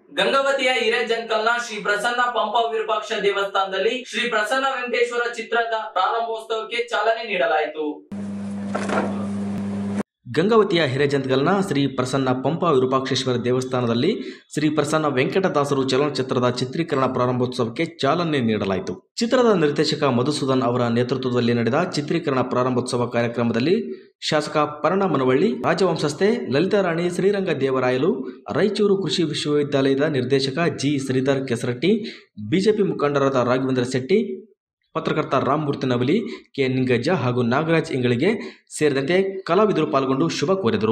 ಗಂಗಾವತಿಯ ಹಿರೇಜಂಕಲ್ನ ಶ್ರೀ ಪ್ರಸನ್ನ ಪಂಪ ವಿರೂಪಾಕ್ಷ ದೇವಸ್ಥಾನದಲ್ಲಿ ಶ್ರೀ ಪ್ರಸನ್ನ ವೆಂಕಟೇಶ್ವರ ಚಿತ್ರದ ಪ್ರಾರಂಭೋತ್ಸವಕ್ಕೆ ಚಾಲನೆ ನೀಡಲಾಯಿತು ಗಂಗಾವತಿಯ ಹಿರೇಜಂತ್ಗಲ್ನ ಶ್ರೀ ಪ್ರಸನ್ನ ಪಂಪ ವಿರೂಪಾಕ್ಷೇಶ್ವರ ದೇವಸ್ಥಾನದಲ್ಲಿ ಶ್ರೀ ಪ್ರಸನ್ನ ವೆಂಕಟದಾಸರು ಚಲನಚಿತ್ರದ ಚಿತ್ರೀಕರಣ ಪ್ರಾರಂಭೋತ್ಸವಕ್ಕೆ ಚಾಲನೆ ನೀಡಲಾಯಿತು ಚಿತ್ರದ ನಿರ್ದೇಶಕ ಮಧುಸೂದನ್ ಅವರ ನೇತೃತ್ವದಲ್ಲಿ ನಡೆದ ಚಿತ್ರೀಕರಣ ಪ್ರಾರಂಭೋತ್ಸವ ಕಾರ್ಯಕ್ರಮದಲ್ಲಿ ಶಾಸಕ ಪರ್ಣ ಮನವಳ್ಳಿ ರಾಜವಂಶಸ್ಥೆ ಲಲಿತಾರಾಣಿ ಶ್ರೀರಂಗ ದೇವರಾಯಲು ರಾಯಚೂರು ಕೃಷಿ ವಿಶ್ವವಿದ್ಯಾಲಯದ ನಿರ್ದೇಶಕ ಜಿ ಶ್ರೀಧರ್ ಕೆಸರಟ್ಟಿ ಬಿಜೆಪಿ ಮುಖಂಡರಾದ ರಾಘವೇಂದ್ರ ಶೆಟ್ಟಿ ಪತ್ರಕರ್ತ ರಾಮಮೂರ್ತಿ ನವಲಿ ಕೆ ನಿಂಗಜ್ಜ ಹಾಗೂ ನಾಗರಾಜ್ ಇಂಗಳಿಗೆ ಸೇರಿದಂತೆ ಕಲಾವಿದರು ಪಾಲ್ಗೊಂಡು ಶುಭ ಕೋರಿದರು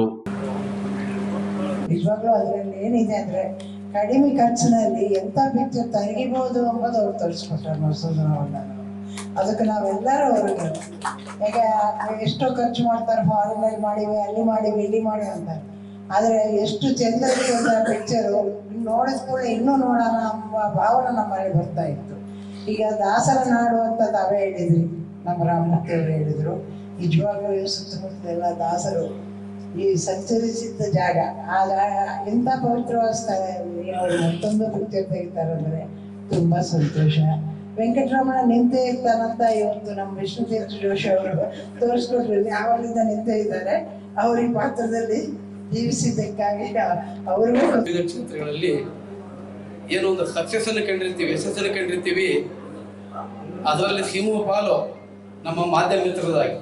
ನಿಜವಾಗ್ಲೂ ಅದರಲ್ಲಿ ಏನಿದೆ ಅಂದರೆ ಕಡಿಮೆ ಖರ್ಚಿನಲ್ಲಿ ಎಂಥ ಪಿಕ್ಚರ್ ತೆಗಿಬೋದು ಎಂಬುದು ಅವ್ರು ತೋರಿಸ್ಕೊಟ್ರು ಮಸೂದನ ಅದಕ್ಕೆ ನಾವೆಲ್ಲರೂ ಅವ್ರಿಗೆ ಈಗ ಎಷ್ಟೋ ಖರ್ಚು ಮಾಡ್ತಾರೆ ಫಾರಿನಲ್ಲಿ ಮಾಡಿವಿ ಅಲ್ಲಿ ಮಾಡಿವಿ ಇಲ್ಲಿ ಮಾಡಿ ಅಂತಾರೆ ಆದರೆ ಎಷ್ಟು ಚೆಂದ ಇರ್ತದೆ ಆ ಪಿಕ್ಚರು ನೋಡಿದ ಕೂಡ ಇನ್ನೂ ನೋಡೋಣ ಎಂಬ ಭಾವನೆ ನಮ್ಮಲ್ಲಿ ಬರ್ತಾ ಇತ್ತು ಈಗ ದಾಸರ ನಾಡು ಅಂತ ತಾವೇ ಹೇಳಿದ್ರಿ ನಮ್ಮ ರಾಮಮೂರ್ತಿ ಅವರು ಹೇಳಿದರು ನಿಜವಾಗ್ಲೂ ಈ ಸುತ್ತಮುತ್ತಲೆಲ್ಲ ದಾಸರು ಈ ಸಂಚರಿಸಿದ್ದ ಜಾಗ ಆ ಜಾಗ ಎಂಥ ಪವಿತ್ರವಾದ ಸ್ಥಳ ಇಲ್ಲಿ ಅವರು ಮತ್ತೊಂದು ಪಿಕ್ಚರ್ ತೆಗಿತಾರೆ ಅಂದರೆ ತುಂಬ ಸಂತೋಷ ವೆಂಕಟರಮಣ ನಿಂತೇ ಇರ್ತಾನಂತ ಇವತ್ತು ನಮ್ಮ ವಿಷ್ಣುತೀರ್ಥ ಜೋಶಿ ಅವರು ತೋರಿಸ್ಕೊಟ್ರು ಯಾವಾಗಿಂದ ನಿಂತೇ ಇದ್ದಾರೆ ಅವ್ರ ಈ ಪಾತ್ರದಲ್ಲಿ ಜೀವಿಸಿದ್ದಕ್ಕಾಗಿ ಅವ್ರಿಗೂ ವಿವಿಧ ಕ್ಷೇತ್ರಗಳಲ್ಲಿ ಏನೋ ಒಂದು ಸಕ್ಸಸ್ ಅನ್ನು ಕಂಡಿರ್ತೀವಿ ಯಶಸ್ಸನ್ನು ಕಂಡಿರ್ತೀವಿ ಅದರಲ್ಲಿ ಸಿಂಹ ಪಾಲು ನಮ್ಮ ಮಾಧ್ಯಮ ಮಿತ್ರರಾಗಿ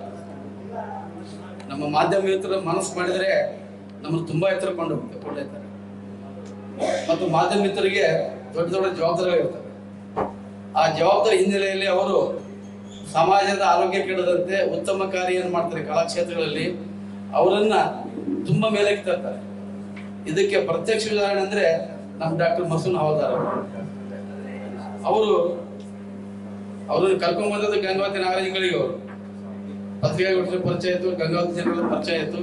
ನಮ್ಮ ಮಾಧ್ಯಮ ಮಿತ್ರರ ಮನಸ್ಸು ಮಾಡಿದರೆ ನಮ್ಮನ್ನು ತುಂಬಾ ಎತ್ತರ ಕೊಂಡು ಕೊಂಡೊಯ್ತಾರೆ ಮತ್ತು ಮಾಧ್ಯಮ ಮಿತ್ರರಿಗೆ ದೊಡ್ಡ ದೊಡ್ಡ ಜವಾಬ್ದಾರಿಗಳಿರ್ತವೆ ಆ ಜವಾಬ್ದಾರಿ ಹಿನ್ನೆಲೆಯಲ್ಲಿ ಅವರು ಸಮಾಜದ ಆರೋಗ್ಯ ಕೆಡದಂತೆ ಉತ್ತಮ ಕಾರ್ಯವನ್ನು ಮಾಡ್ತಾರೆ ಕಲಾಕ್ಷೇತ್ರಗಳಲ್ಲಿ ಅವರನ್ನ ತುಂಬಾ ಮೇಲಕ್ಕೆ ತರ್ತಾರೆ ಇದಕ್ಕೆ ಪ್ರತ್ಯಕ್ಷ ಉದಾಹರಣೆ ಅಂದ್ರೆ ನಮ್ಮ ಡಾಕ್ಟರ್ ಮಸೂನ್ ಹವಾದಾರ್ ಅವರು ಅವರು ಕರ್ಕೊಂಡ್ ಬಂದದ್ದು ಗಂಗಾವತಿ ನಾಗರಿಕರಿಗೆ ಅವರು ಪತ್ರಿಕಾಗೋಷ್ಠಿ ಪರಿಚಯ ಆಯ್ತು ಗಂಗಾವತಿ ಜನಗಳ ಪರಿಚಯ ಆಯ್ತು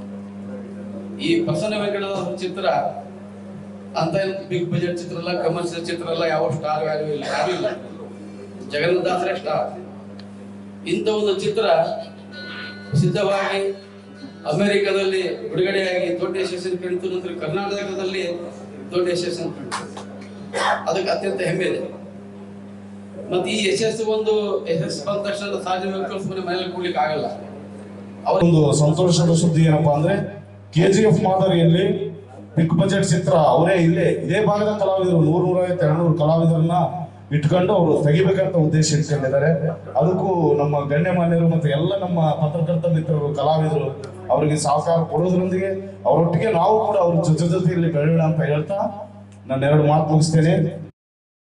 ಈ ಪ್ರಸನ್ನ ವೆಂಕಟದಾಸರ ಚಿತ್ರ ಅಂತ ಬಿಗ್ ಬಜೆಟ್ ಚಿತ್ರ ಅಲ್ಲ ಕಮರ್ಷಿಯಲ್ ಚಿತ್ರ ಅಲ್ಲ ಯಾವ ಸ್ಟಾರ್ ವ್ಯಾಲ್ಯೂ ಇಲ್ಲ ಯಾರು ಇಲ್ಲ ಜಗನ್ನಾಥಾಸರೇ ಸ್ಟಾರ್ ಇಂಥ ಒಂದು ಚಿತ್ರ ಸಿದ್ಧವಾಗಿ ಅಮೆರಿಕದಲ್ಲಿ ಬಿಡುಗಡೆಯಾಗಿ ದೊಡ್ಡ ಯಶಸ್ಸನ್ನು ಕಂಡಿತು ನಂತರ ಕರ್ನಾಟಕದಲ್ಲಿ ದೊಡ್ಡ ಯಶಸ್ಸನ್ನು ಕಂಡಿತು ಅದಕ್ಕೆ ಅತ್ಯಂತ ಹೆಮ್ಮೆ ಇದೆ ಮತ್ತೆ ಈ ಯಶಸ್ಸು ಒಂದು ಯಶಸ್ಸು ಬಂದ ತಕ್ಷಣ ಸಾರ್ವಜನಿಕ ಸುಮ್ಮನೆ ಮನೇಲಿ ಕೂಡ್ಲಿಕ್ಕೆ ಆಗಲ್ಲ ಅವ್ರ ಒಂದು ಸಂತೋಷದ ಸುದ್ದಿ ಏನಪ್ಪಾ ಅಂದ್ರೆ ಕೆ ಜಿ ಎಫ್ ಮಾದರಿಯಲ್ಲಿ ಬಿಗ್ ಬಜೆಟ್ ಚಿತ್ರ ಅವರೇ ಇಲ್ಲೇ ಇದೇ ಭಾಗದ ಕಲಾವಿದರು ನೂರ ನೂರೈವತ್ತು ಎರಡ್ನೂರು ಕಲಾವಿದರನ್ನ ಇಟ್ಕೊಂಡು ಅವರು ತೆಗಿಬೇಕಂತ ಉದ್ದೇಶ ಇಟ್ಕೊಂಡಿದ್ದಾರೆ ಅದಕ್ಕೂ ನಮ್ಮ ಗಣ್ಯಮಾನ್ಯರು ಮತ್ತು ಎಲ್ಲ ನಮ್ಮ ಪತ್ರಕರ್ತ ಮಿತ್ರರು ಕಲಾವಿದರು ಅವರಿಗೆ ಸಹಕಾರ ಕೊಡೋದ್ರೊಂದಿಗೆ ಅವರೊಟ್ಟಿಗೆ ನಾವು ಕೂಡ ಅವ್ರ ಜೊತೆ ಜೊತೆಯಲ್ಲಿ ಬೆಳೆಯೋಣ ಅಂತ ಹೇಳ್ತಾ ನಾನು ಎರಡು ಮಾತು ಮುಗಿಸ್ತೇನೆ